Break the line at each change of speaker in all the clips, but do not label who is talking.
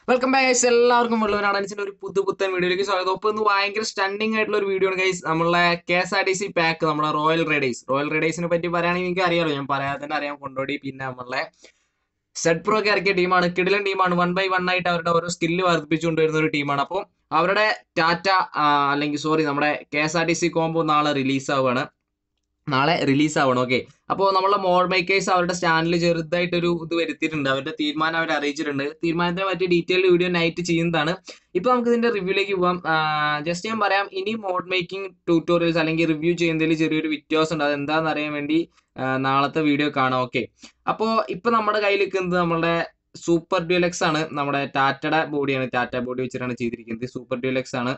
welcome back guys എല്ലാവർക്കും മുഴുവനാടൻസിന്റെ ഒരു പുതു പുത്തൻ വീഡിയോയിലേക്ക് സ്വാഗതം ഇപ്പൊ ഇന്ന് ഭയങ്കര സ്റ്റണ്ടിങ് ആയിട്ടുള്ള ഒരു വീഡിയോ ആണ് ഗൈസ് നമ്മളെ K S R T C pack നമ്മുടെ റോയൽ റൈഡേഴ്സ് റോയൽ റൈഡേഴ്സിനെ പറ്റി പറയുകയാണെങ്കിൽ എനിക്ക് അറിയാലോ ഞാൻ പറയാതെ തന്നെ അറിയാം കൊണ്ടോടി പിന്നെ നമ്മളെ സെഡ് പ്രോ ഒക്കെ ഇറക്കിയ ടീമാണ് കിടിലൻ ടീമാണ് വൺ ബൈ വൺ ആയിട്ട് അവരുടെ ഓരോ സ്കില്ല് വർദ്ധിപ്പിച്ചുകൊണ്ടുവരുന്ന ഒരു ടീമാണ് അപ്പോൾ അവരുടെ ടാറ്റ അല്ലെങ്കിൽ സോറി നമ്മുടെ K S R T C combo നാളെ റിലീസ് ആവുകയാണ് നാളെ റിലീസ് ആവണം ഓക്കെ അപ്പോൾ നമ്മളെ മോൾ മേക്കേഴ്സ് അവരുടെ ചാനലിൽ ചെറുതായിട്ടൊരു ഇത് വരുത്തിയിട്ടുണ്ട് അവരുടെ തീരുമാനം അവർ അറിയിച്ചിട്ടുണ്ട് തീരുമാനത്തിനെ പറ്റി ഡീറ്റെയിൽ വീഡിയോ നൈറ്റ് ചെയ്യുന്നതാണ് ഇപ്പൊ നമുക്ക് ഇതിന്റെ റിവ്യൂലേക്ക് പോവാം ജസ്റ്റ് ഞാൻ പറയാം ഇനി മോഡ് മേക്കിംഗ് ട്യൂട്ടോറിയൽസ് അല്ലെങ്കിൽ റിവ്യൂ ചെയ്യുന്നതിൽ ചെറിയൊരു വ്യത്യാസം ഉണ്ട് അതെന്താണെന്ന് അറിയാൻ വേണ്ടി ആ, നാളത്തെ വീഡിയോ കാണാം ഓക്കെ അപ്പോൾ ഇപ്പൊ നമ്മുടെ കയ്യിൽ നിൽക്കുന്നത് നമ്മുടെ സൂപ്പർ ഡ്യൂലക്സ് ആണ് നമ്മുടെ ടാറ്റയുടെ ബോഡിയാണ് ടാറ്റ ബോഡി വെച്ചിട്ടാണ് ചെയ്തിരിക്കുന്നത് സൂപ്പർ ഡ്യൂലക്സ് ആണ്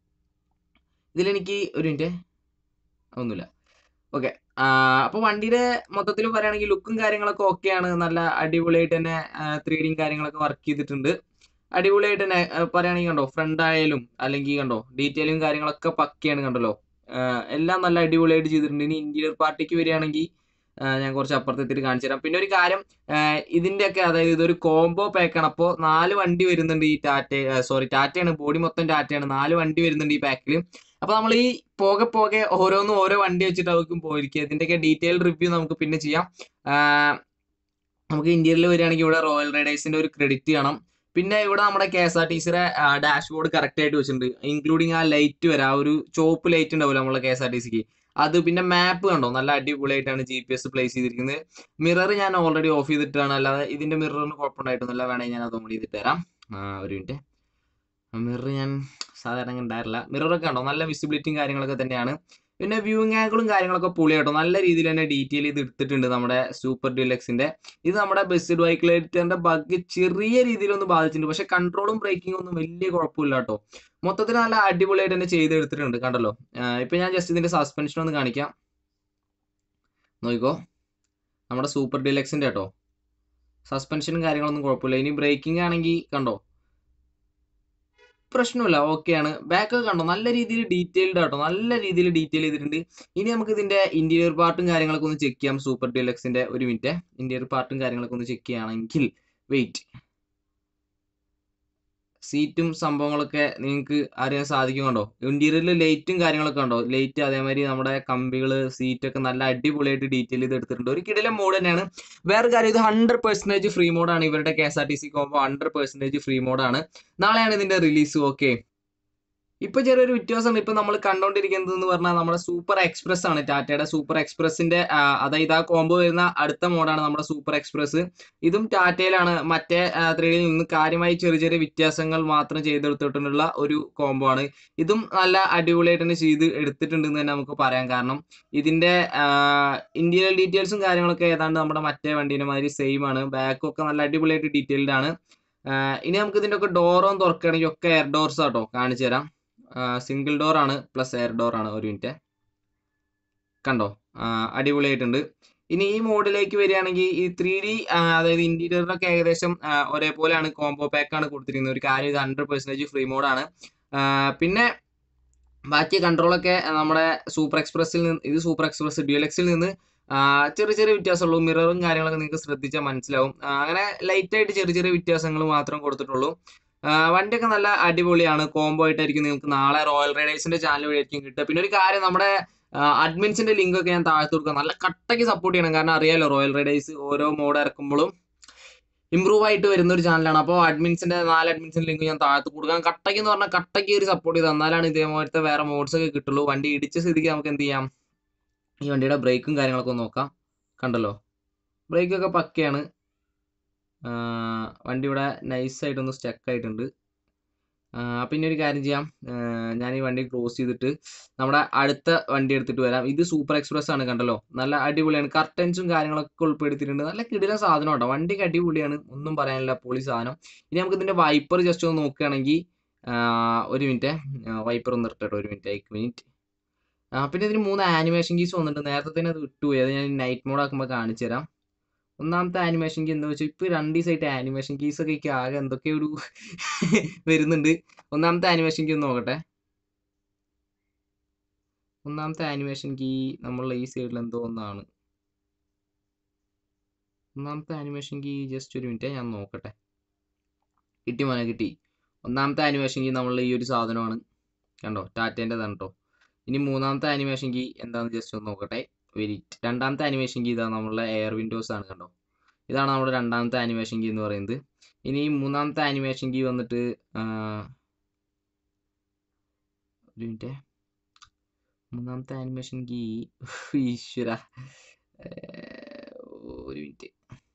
ഇതിലെനിക്ക് ഒരു മിനിറ്റ് ഒന്നുമില്ല ഓക്കെ അപ്പോൾ വണ്ടിയുടെ മൊത്തത്തിൽ പറയുകയാണെങ്കിൽ ലുക്കും കാര്യങ്ങളൊക്കെ ഓക്കെയാണ് നല്ല അടിപൊളിയായിട്ട് തന്നെ ത്രീ ഡിയും കാര്യങ്ങളൊക്കെ വർക്ക് ചെയ്തിട്ടുണ്ട് അടിപൊളിയായിട്ട് തന്നെ ആ, പറയുകയാണെങ്കിൽ കണ്ടോ ഫ്രണ്ട് ആയാലും അല്ലെങ്കിൽ കണ്ടോ ഡീറ്റെയിലും കാര്യങ്ങളൊക്കെ പക്കയാണ് കണ്ടല്ലോ ആ, എല്ലാം നല്ല അടിപൊളിയായിട്ട് ചെയ്തിട്ടുണ്ട് ഇനി ഇന്റീരിയർ പാർട്ടിക്ക് വരികയാണെങ്കിൽ ആ, ഞാൻ കുറച്ച് അപ്പുറത്തെത്തിയിട്ട് കാണിച്ചു തരാം പിന്നെ ഒരു കാര്യം ആ, ഇതിന്റെയൊക്കെ അതായത് ഇതൊരു കോംബോ പാക്കാണ് അപ്പോൾ നാല് വണ്ടി വരുന്നുണ്ട് ഈ ടാറ്റ സോറി ടാറ്റയാണ് ബോഡി മൊത്തം ടാറ്റയാണ് നാല് വണ്ടി വരുന്നുണ്ട് ഈ പാക്കിൽ അപ്പൊ നമ്മൾ ഈ പോകെ പോകെ ഓരോന്നും ഓരോ വണ്ടി വെച്ചിട്ട് അവർക്കും പോയിരിക്കുക ഇതിന്റെയൊക്കെ ഡീറ്റെയിൽ റിവ്യൂ നമുക്ക് പിന്നെ ചെയ്യാം ആ, നമുക്ക് ഇന്ത്യയിൽ വരികയാണെങ്കിൽ ഇവിടെ റോയൽ റൈഡേഴ്സിന്റെ ഒരു ക്രെഡിറ്റ് ചെയ്യണം പിന്നെ ഇവിടെ നമ്മുടെ കെ എസ് ആർ ടി സിയുടെ ഡാഷ്ബോർഡ് കറക്റ്റ് ആയിട്ട് വെച്ചിട്ടുണ്ട് ഇൻക്ലൂഡിങ് ആ ലൈറ്റ് വരെ ആ ഒരു ചോപ്പ് ലൈറ്റ് ഉണ്ടാവില്ല നമ്മളെ കെ എസ് ആർ ടി സിക്ക് അത് പിന്നെ മാപ്പ് കണ്ടോ നല്ല അടിപൊളിയായിട്ടാണ് ജി പി എസ് പ്ലേസ് ചെയ്തിരിക്കുന്നത് മിറർ ഞാൻ ഓൾറെഡി ഓഫ് ചെയ്തിട്ടാണ് അല്ലാതെ ഇതിന്റെ മിററിന് കുഴപ്പമുണ്ടായിട്ടൊന്നുമില്ല വേണമെങ്കിൽ ഞാൻ അത് ഓൺ ചെയ്തിട്ട് തരാം ആ, ഒരു മിനിറ്റ് മിറർ ഞാൻ സാധാരണ അങ്ങനെ ഉണ്ടായിരുന്നില്ല മിററൊക്കെ ഉണ്ടോ നല്ല വിസിബിലിറ്റിയും കാര്യങ്ങളൊക്കെ തന്നെയാണ് പിന്നെ വ്യൂയിങ് ആംഗിളും കാര്യങ്ങളൊക്കെ പൊളിയാട്ടോ നല്ല രീതിയിൽ തന്നെ ഡീറ്റെയിൽ ചെയ്ത് എടുത്തിട്ടുണ്ട് നമ്മുടെ സൂപ്പർ ഡീലക്സിന്റെ ഇത് നമ്മുടെ ബസ് വൈക്കിളേറ്ററിന്റെ ബഗ് ചെറിയ രീതിയിലൊന്ന് ബാധിച്ചിട്ടുണ്ട് പക്ഷെ കൺട്രോളും ബ്രേക്കിംഗും ഒന്നും വലിയ കുഴപ്പമില്ല കേട്ടോ മൊത്തത്തിൽ നല്ല അടിപൊളിയായിട്ട് തന്നെ ചെയ്തെടുത്തിട്ടുണ്ട് കണ്ടല്ലോ ആഹ് ഇപ്പൊ ഞാൻ ജസ്റ്റ് ഇതിന്റെ സസ്പെൻഷൻ ഒന്ന് കാണിക്കാം നോക്കിക്കോ നമ്മുടെ സൂപ്പർ ഡീലക്സിന്റെ കേട്ടോ സസ്പെൻഷനും കാര്യങ്ങളൊന്നും കുഴപ്പമില്ല ഇനി ബ്രേക്കിംഗ് ആണെങ്കിൽ കണ്ടോ പ്രശ്നമില്ല ഓക്കെയാണ് ബാക്ക് ഒക്കെ കണ്ടോ നല്ല രീതിയിൽ ഡീറ്റെയിൽഡ് ആട്ടോ നല്ല രീതിയിൽ ഡീറ്റെയിൽ ചെയ്തിട്ടുണ്ട് ഇനി നമുക്ക് ഇതിന്റെ ഇന്റീരിയർ പാർട്ടും കാര്യങ്ങളൊക്കെ ഒന്ന് ചെക്ക് ചെയ്യാം സൂപ്പർ ഡീലക്സിന്റെ ഒരു മിനിറ്റ് ഇന്റീരിയർ പാർട്ടും കാര്യങ്ങളൊക്കെ ഒന്ന് ചെക്ക് ചെയ്യുകയാണെങ്കിൽ വെയിറ്റ് സീറ്റും സംഭവങ്ങളൊക്കെ നിങ്ങൾക്ക് അറിയാൻ സാധിക്കും കണ്ടോ ഇന്റീരിയറിൽ ലൈറ്റും കാര്യങ്ങളൊക്കെ ഉണ്ടോ ലൈറ്റ് അതേമാതിരി നമ്മുടെ കമ്പികള് സീറ്റൊക്കെ നല്ല അടിപൊളിയായിട്ട് ഡീറ്റെയിൽ ചെയ്ത് എടുത്തിട്ടുണ്ട് ഒരു കിടിലൻ മോഡ് തന്നെയാണ് വേറെ കാര്യം ഇത് ഹൺഡ്രഡ് പെർസെന്റേജ് ഫ്രീ മോഡാണ് ഇവരുടെ K S R T C combo hundred percentage free മോഡാണ് നാളെയാണ് ഇതിന്റെ റിലീസ് ഓക്കെ ഇപ്പൊ ചെറിയൊരു വ്യത്യാസമുണ്ട് ഇപ്പൊ നമ്മൾ കണ്ടോണ്ടിരിക്കുന്നത് എന്ന് പറഞ്ഞാൽ നമ്മുടെ സൂപ്പർ എക്സ്പ്രസ് ആണ് ടാറ്റയുടെ സൂപ്പർ എക്സ്പ്രസിന്റെ ആ, അതായത് ആ കോംബോ വരുന്ന അടുത്ത മോഡാണ് നമ്മുടെ സൂപ്പർ എക്സ്പ്രസ് ഇതും ടാറ്റയിലാണ് മറ്റേ ത്രീ ഡിയിൽ നിന്ന് കാര്യമായി ചെറിയ ചെറിയ വ്യത്യാസങ്ങൾ മാത്രം ചെയ്തെടുത്തിട്ടുള്ള ഒരു കോംബോ ആണ് ഇതും നല്ല അടിപൊളിയായിട്ട് തന്നെ ചെയ്ത് എടുത്തിട്ടുണ്ടെന്ന് തന്നെ നമുക്ക് പറയാം കാരണം ഇതിന്റെ ഇന്റീരിയർ ഡീറ്റെയിൽസും കാര്യങ്ങളൊക്കെ ഏതാണ്ട് നമ്മുടെ മറ്റേ വണ്ടീന്റെ മാതിരി സെയിം ആണ് ബാക്കും ഒക്കെ നല്ല അടിപൊളിയായിട്ട് ഡീറ്റെയിൽഡ് ആണ് ആ, ഇനി നമുക്ക് ഇതിന്റെ ഒക്കെ ഡോറും തുറക്കുകയാണെങ്കിൽ ഒക്കെ എയർ ഡോർസ് ആട്ടോ കാണിച്ചു തരാം സിംഗിൾ ഡോർ ആണ് പ്ലസ് എയർ ഡോർ ആണ് ഒരു മിനിറ്റ് കണ്ടോ ആ, അടിപൊളിയായിട്ടുണ്ട് ഇനി ഈ മോഡിലേക്ക് വരികയാണെങ്കിൽ ഈ ത്രീ ഡി അതായത് ഇന്റീരിയറിനൊക്കെ ഏകദേശം ആ, ഒരേപോലെയാണ് കോംബോ പാക്ക് ആണ് കൊടുത്തിരിക്കുന്നത് ഒരു കാര്യം ഇത് ഹൺഡ്രഡ് പെർസെന്റേജ് ഫ്രീ മോഡാണ് പിന്നെ ബാക്കി കൺട്രോളൊക്കെ നമ്മുടെ സൂപ്പർ എക്സ്പ്രസിൽ നിന്ന് ഇത് സൂപ്പർ എക്സ്പ്രസ് ഡ്യൂലക്സിൽ നിന്ന് ആ, ചെറിയ ചെറിയ വ്യത്യാസമുള്ളൂ മിററും കാര്യങ്ങളൊക്കെ നിങ്ങൾക്ക് ശ്രദ്ധിച്ചാൽ മനസ്സിലാവും ആ, അങ്ങനെ ലൈറ്റ് ആയിട്ട് ചെറിയ ചെറിയ വ്യത്യാസങ്ങൾ മാത്രം കൊടുത്തിട്ടുള്ളൂ ആ, വണ്ടിയൊക്കെ നല്ല അടിപൊളിയാണ് കോംബോ ആയിട്ടായിരിക്കും നിങ്ങൾക്ക് നാളെ റോയൽ റൈഡേഴ്സിന്റെ ചാനൽ വഴിയായിരിക്കും കിട്ടുക പിന്നെ ഒരു കാര്യം നമ്മുടെ അഡ്മിൻസിന്റെ ലിങ്ക് ഒക്കെ ഞാൻ താഴ്ത്തു കൊടുക്കാം നല്ല കട്ടയ്ക്ക് സപ്പോർട്ട് ചെയ്യണം കാരണം അറിയാലോ റോയൽ റൈഡേഴ്സ് ഓരോ മോഡ് ഇറക്കുമ്പോഴും ഇമ്പ്രൂവ് ആയിട്ട് വരുന്ന ഒരു ചാനലാണ് അപ്പോൾ അഡ്മിൻസിന്റെ നാല് അഡ്മിൻസിന്റെ ലിങ്ക് ഞാൻ താഴ്ത്തു കൊടുക്കാം കട്ടയ്ക്ക് എന്ന് പറഞ്ഞാൽ കട്ടയ്ക്ക് ഒരു സപ്പോർട്ട് ചെയ്ത് എന്നാലാണ് ഇതേപോലത്തെ വേറെ മോഡ്സ് ഒക്കെ കിട്ടുള്ളൂ വണ്ടി ഇടിച്ച സ്ഥിതിക്ക് നമുക്ക് എന്ത് ചെയ്യാം ഈ വണ്ടിയുടെ ബ്രേക്കും കാര്യങ്ങളൊക്കെ ഒന്ന് നോക്കാം കണ്ടല്ലോ ബ്രേക്കൊക്കെ പക്കയാണ് ആ, വണ്ടി ഇവിടെ നൈസായിട്ടൊന്ന് സ്റ്റക്ക് ആയിട്ടുണ്ട് ആ, പിന്നെ ഒരു കാര്യം ചെയ്യാം ആ, ഞാൻ ഈ വണ്ടി ക്ലോസ് ചെയ്തിട്ട് നമ്മുടെ അടുത്ത വണ്ടി എടുത്തിട്ട് വരാം ഇത് സൂപ്പർ എക്സ്പ്രസ് ആണ് കണ്ടല്ലോ നല്ല അടിപൊളിയാണ് കർട്ടൻസും കാര്യങ്ങളൊക്കെ ഉൾപ്പെടുത്തിയിട്ടുണ്ട് നല്ല കിടിലൻ സാധനം കേട്ടോ വണ്ടിക്ക് അടിപൊളിയാണ് ഒന്നും പറയാനില്ല പൊളി സാധനം ഇനി നമുക്ക് ഇതിന്റെ വൈപ്പർ ജസ്റ്റ് ഒന്ന് നോക്കുകയാണെങ്കിൽ ആ, ഒരു മിനിറ്റ് വൈപ്പർ ഒന്ന് ഇട്ടട്ടോ ഒരു മിനിറ്റ് എയ്ക്ക് മിനിറ്റ് ആ പിന്നെ ഇതിന് മൂന്ന് ആനിമേഷൻ കീസ് വന്നിട്ടുണ്ട് നേരത്തെ തന്നെ അത് വിട്ടുപോയി അത് ഞാൻ നൈറ്റ് മോഡ് ആക്കുമ്പോൾ കാണിച്ചു തരാം ഒന്നാമത്തെ ആനിമേഷൻ കീ എന്താ വെച്ചാൽ ഇപ്പൊ രണ്ട് ദിവസമായിട്ട് ആനിമേഷൻ കീസ് ഒക്കെ എനിക്ക് ആകെ എന്തൊക്കെ ഒരു വരുന്നുണ്ട് ഒന്നാമത്തെ ആനിമേഷൻ കീ ഒന്ന് നോക്കട്ടെ ഒന്നാമത്തെ ആനിമേഷൻ കീ നമ്മളുടെ ഈ സൈഡിൽ എന്തോ ഒന്നാണ് ഒന്നാമത്തെ ആനിമേഷൻ കീ ജസ്റ്റ് ഒരു മിനിറ്റ് ഞാൻ നോക്കട്ടെ കിട്ടി മോനെ കിട്ടി ഒന്നാമത്തെ ആനിമേഷൻ കീ നമ്മൾ ഈ ഒരു സാധനമാണ് കണ്ടോ ടാറ്റേൻ്റെതാണ് കേട്ടോ ഇനി മൂന്നാമത്തെ ആനിമേഷൻ കീ എന്താണെന്ന് ജസ്റ്റ് ഒന്ന് നോക്കട്ടെ വെരിറ്റ് രണ്ടാമത്തെ ആനിമേഷൻ കീ ഇതാ നമ്മളുടെ എയർ വിൻഡോസ് ആണ് കണ്ടോ ഇതാണ് നമ്മുടെ രണ്ടാമത്തെ ആനിമേഷൻ കീ എന്ന് പറയുന്നത് ഇനി മൂന്നാമത്തെ ആനിമേഷൻ കീ വന്നിട്ട് ആ, ഒരു മിനിറ്റ് മൂന്നാമത്തെ ആനിമേഷൻ കീ ഈശ്വര ഒരു മിനിറ്റ്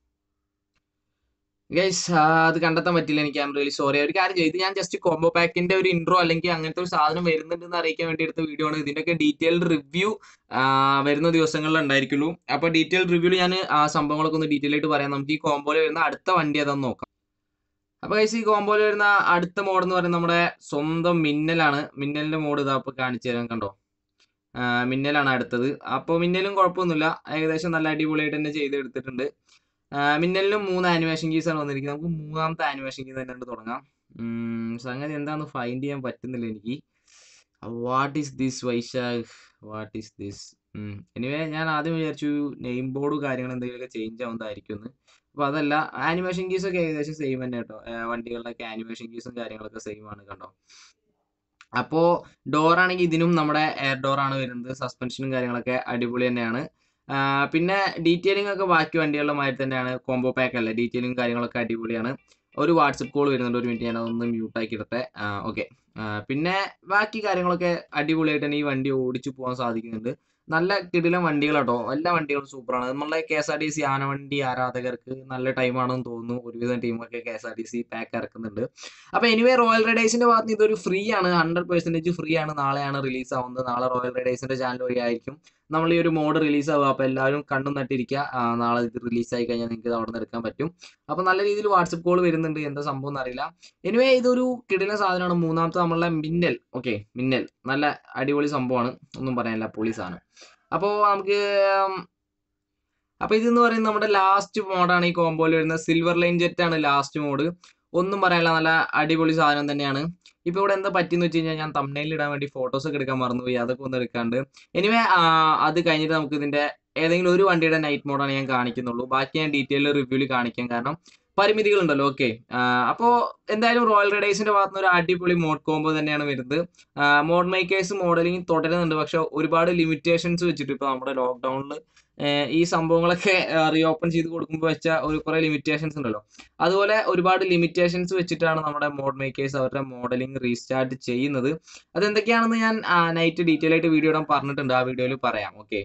ഗൈസ് അത് കണ്ടെത്താൻ പറ്റില്ല എനിക്ക് ഐ റിയലി സോറി ഒരു കാര്യം ചെയ്ത് ഞാൻ ജസ്റ്റ് കോംബോ പാക്കിന്റെ ഒരു ഇൻട്രോ അല്ലെങ്കിൽ അങ്ങനത്തെ ഒരു സാധനം വരുന്നുണ്ടെന്ന് അറിയിക്കാൻ വേണ്ടി എടുത്ത വീഡിയോ ആണ് ഇതിന്റെയൊക്കെ ഡീറ്റെയിൽഡ് റിവ്യൂ വരുന്ന ദിവസങ്ങളിൽ ഉണ്ടായിരിക്കുള്ളൂ അപ്പൊ ഡീറ്റെയിൽഡ് റിവ്യൂല് ഞാൻ ആ സംഭവങ്ങളൊക്കെ ഒന്ന് ഡീറ്റെയിൽ ആയിട്ട് പറയാം നമുക്ക് ഈ കോംബോയിൽ വരുന്ന അടുത്ത വണ്ടി അതൊന്ന് നോക്കാം അപ്പൊ ഗൈസ് ഈ കോംബോയിൽ വരുന്ന അടുത്ത മോഡ് എന്ന് പറയുന്നത് നമ്മുടെ സ്വന്തം മിന്നലാണ് മിന്നലിന്റെ മോഡ് ഇതാ ഇപ്പൊ കാണിച്ചു തരാൻ കണ്ടോ ആ, മിന്നലാണ് അടുത്തത് അപ്പോൾ മിന്നലും കുഴപ്പമൊന്നുമില്ല ഏകദേശം നല്ല അടിപൊളിയായിട്ട് തന്നെ ചെയ്തെടുത്തിട്ടുണ്ട് ആ, മിന്നലിനും മൂന്ന് ആനിമേഷൻ കീസ് ആണ് വന്നിരിക്കുന്നത് നമുക്ക് മൂന്നാമത്തെ ആനിമേഷൻ കീ തന്നെ തുടങ്ങാം ഉം, സംഗതി എന്താന്ന് ഫൈൻഡ് ചെയ്യാൻ പറ്റുന്നില്ല എനിക്ക് what is this Vaishakh what is this anyway ഞാൻ ആദ്യം വിചാരിച്ചു നെയിം ബോർഡ് കാര്യങ്ങൾ എന്തെങ്കിലുമൊക്കെ ചേഞ്ച് ആവുന്നതായിരിക്കും എന്ന് അപ്പോൾ അതല്ല ആനിമേഷൻ കീസ് ഒക്കെ ഏകദേശം സെയിം തന്നെ കേട്ടോ ആ, വണ്ടികളുടെയൊക്കെ ആനിമേഷൻ കീസും കാര്യങ്ങളൊക്കെ സെയിം ആണ് കണ്ടോ അപ്പോൾ ഡോർ ആണെങ്കിൽ ഇതിനും നമ്മുടെ എയർ ഡോർ ആണ് വരുന്നത് സസ്പെൻഷനും കാര്യങ്ങളൊക്കെ അടിപൊളി തന്നെയാണ് ആ, പിന്നെ ഡീറ്റെയിലിംഗ് ഒക്കെ ബാക്കി വണ്ടികളുടെ മാതിരി തന്നെയാണ് കോംബോ പാക്ക് അല്ല ഡീറ്റെയിലിംഗ് കാര്യങ്ങളൊക്കെ അടിപൊളിയാണ് ഒരു വാട്സപ്പ് കോൾ വരുന്നുണ്ട് ഒരു മിനിറ്റ് ഞാൻ അതൊന്ന് മ്യൂട്ട് ആക്കി ഇടട്ടെ ഓക്കെ പിന്നെ ബാക്കി കാര്യങ്ങളൊക്കെ അടിപൊളിയായിട്ട് തന്നെ ഈ വണ്ടി ഓടിച്ചു പോകാൻ സാധിക്കുന്നുണ്ട് നല്ല കിടിലം വണ്ടികളാട്ടോ എല്ലാ വണ്ടികളും സൂപ്പറാണ് നമ്മളെ K S R T C ആനവണ്ടി ആരാധകർക്ക് നല്ല ടൈമാണെന്ന് തോന്നുന്നു ഒരുവിധം ടീമൊക്കെ K S R T C pack ഇറക്കുന്നുണ്ട് അപ്പൊ എനിവേ റോയൽ റൈഡേഴ്സിന്റെ ഭാഗത്ത് നിന്ന് ഇതൊരു ഫ്രീ ആണ് ഹൺഡ്രഡ് പെർസെന്റേജ് ഫ്രീ ആണ് നാളെയാണ് റിലീസ് ആവുന്നത് നാളെ റോയൽ റൈഡേഴ്സിന്റെ ചാനൽ വഴി ആയിരിക്കും നമ്മൾ ഈ ഒരു മോഡ് റിലീസ് ആവുക അപ്പൊ എല്ലാവരും കണ്ണും നട്ടിരിക്കുക ആ, നാളെ ഇത് റിലീസ് ആയി കഴിഞ്ഞാൽ നിങ്ങൾക്ക് ഇത് അവിടെ നിന്ന് എടുക്കാൻ പറ്റും അപ്പൊ നല്ല രീതിയിൽ വാട്സപ്പ് കോൾ വരുന്നുണ്ട് എന്താ സംഭവം എന്നറിയില്ല എനിവേ ഇതൊരു കിടിലൻ സാധനമാണ് മൂന്നാമത്തെ നമ്മളുടെ മിന്നൽ ഓക്കെ മിന്നൽ നല്ല അടിപൊളി സംഭവമാണ് ഒന്നും പറയാനില്ല പൊളി സാധനം അപ്പോൾ നമുക്ക് ഉം, അപ്പൊ ഇതെന്ന് പറയുന്നത് നമ്മുടെ ലാസ്റ്റ് മോഡാണ് ഈ കോമ്പോയിൽ വരുന്നത് സിൽവർ ലൈൻ ജെറ്റ് ആണ് ലാസ്റ്റ് മോഡ് ഒന്നും പറയാനില്ല നല്ല അടിപൊളി സാധനം തന്നെയാണ് ഇപ്പൊ ഇവിടെ എന്താ പറ്റിയെന്ന് വെച്ച് കഴിഞ്ഞാൽ ഞാൻ തമ്മിലിൽ ഇടാൻ വേണ്ടി ഫോട്ടോസ് ഒക്കെ എടുക്കാൻ മറന്നുപോയി അതൊക്കെ ഒന്ന് എടുക്കാണ്ട് എനിവേ അത് കഴിഞ്ഞിട്ട് നമുക്ക് ഇതിന്റെ ഏതെങ്കിലും ഒരു വണ്ടിയുടെ നൈറ്റ് മോഡാണ് ഞാൻ കാണിക്കുന്നുള്ളൂ ബാക്കി ഞാൻ ഡീറ്റെയിൽ റിവ്യൂവിൽ കാണിക്കാം കാരണം പരിമിതികളുണ്ടല്ലോ ഓക്കെ അപ്പോൾ എന്തായാലും റോയൽ റൈഡേഴ്സിന്റെ ഭാഗത്ത് നിന്ന് ഒരു അടിപൊളി മോഡ് കോംബോ തന്നെയാണ് വരുന്നത് മോഡ് മേക്കേഴ്സ് മോഡലിംഗ് തുടരുന്നുണ്ട് പക്ഷെ ഒരുപാട് ലിമിറ്റേഷൻസ് വെച്ചിട്ട് ഇപ്പൊ നമ്മുടെ ലോക്ക്ഡൌണിൽ ഈ സംഭവങ്ങളൊക്കെ റീഓപ്പൺ ചെയ്ത് കൊടുക്കുമ്പോൾ വെച്ച ഒരു കുറെ ലിമിറ്റേഷൻസ് ഉണ്ടല്ലോ അതുപോലെ ഒരുപാട് ലിമിറ്റേഷൻസ് വെച്ചിട്ടാണ് നമ്മുടെ മോഡ് മേക്കേഴ്സ് അവരുടെ മോഡലിംഗ് റീസ്റ്റാർട്ട് ചെയ്യുന്നത് അതെന്തൊക്കെയാണെന്ന് ഞാൻ നൈറ്റ് ഡീറ്റെയിൽ ആയിട്ട് വീഡിയോ ഇടാൻ പറഞ്ഞിട്ടുണ്ട് ആ വീഡിയോയിൽ പറയാം ഓക്കെ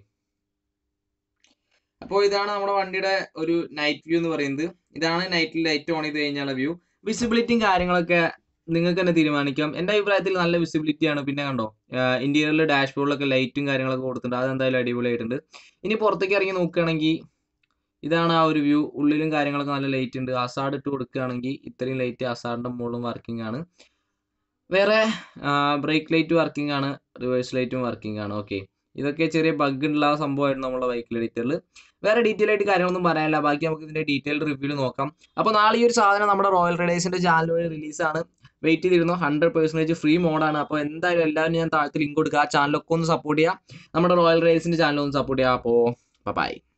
അപ്പോൾ ഇതാണ് നമ്മുടെ വണ്ടിയുടെ ഒരു നൈറ്റ് വ്യൂ എന്ന് പറയുന്നത് ഇതാണ് നൈറ്റിൽ ലൈറ്റ് ഓൺ ചെയ്ത് കഴിഞ്ഞാൽ വ്യൂ വിസിബിലിറ്റിയും കാര്യങ്ങളൊക്കെ നിങ്ങൾക്ക് തന്നെ തീരുമാനിക്കാം എൻ്റെ അഭിപ്രായത്തിൽ നല്ല വിസിബിലിറ്റി ആണ് പിന്നെ കണ്ടോ ഇന്റീരിയറിൽ ഡാഷ്ബോർഡിലൊക്കെ ലൈറ്റും കാര്യങ്ങളൊക്കെ കൊടുത്തിട്ടുണ്ട് അത് എന്തായാലും അടിപൊളിയായിട്ടുണ്ട് ഇനി പുറത്തേക്ക് ഇറങ്ങി നോക്കുകയാണെങ്കിൽ ഇതാണ് ആ ഒരു വ്യൂ ഉള്ളിലും കാര്യങ്ങളൊക്കെ നല്ല ലൈറ്റ് ഉണ്ട് അസാഡ് ഇട്ട് കൊടുക്കുകയാണെങ്കിൽ ഇത്രയും ലൈറ്റ് അസാഡിന്റെ മുകളിലും വർക്കിംഗ് ആണ് വേറെ ബ്രേക്ക് ലൈറ്റ് വർക്കിംഗ് ആണ് റിവേഴ്സ് ലൈറ്റും വർക്കിംഗ് ആണ് ഓക്കെ ഇതൊക്കെ ചെറിയ ബഗ് ഉള്ള സംഭവമായിരുന്നു നമ്മുടെ ബൈക്കിൽ എഡിറ്ററിൽ വേറെ ഡീറ്റെയിൽ ആയിട്ട് കാര്യങ്ങളൊന്നും പറയാനില്ല ബാക്കി നമുക്ക് ഇതിന്റെ ഡീറ്റെയിൽ റിവ്യൂ നോക്കാം അപ്പോൾ നാളെ ഈ ഒരു സാധനം നമ്മുടെ റോയൽ റൈഡേഴ്സിന്റെ ചാനൽ വഴി റിലീസാണ് വെയിറ്റ് ചെയ്തിരുന്നു ഹൺഡ്രഡ് പെർസെന്റേജ് ഫ്രീ മോഡാണ് അപ്പോൾ എന്തായാലും എല്ലാവരും ഞാൻ താഴത്ത് ലിങ്ക് കൊടുക്കുക ആ ചാനലൊക്കെ ഒന്ന് സപ്പോർട്ട് ചെയ്യുക നമ്മുടെ റോയൽ റൈഡേഴ്സിന്റെ ചാനൽ ഒന്ന് സപ്പോർട്ട് ചെയ്യുക അപ്പോൾ ബൈ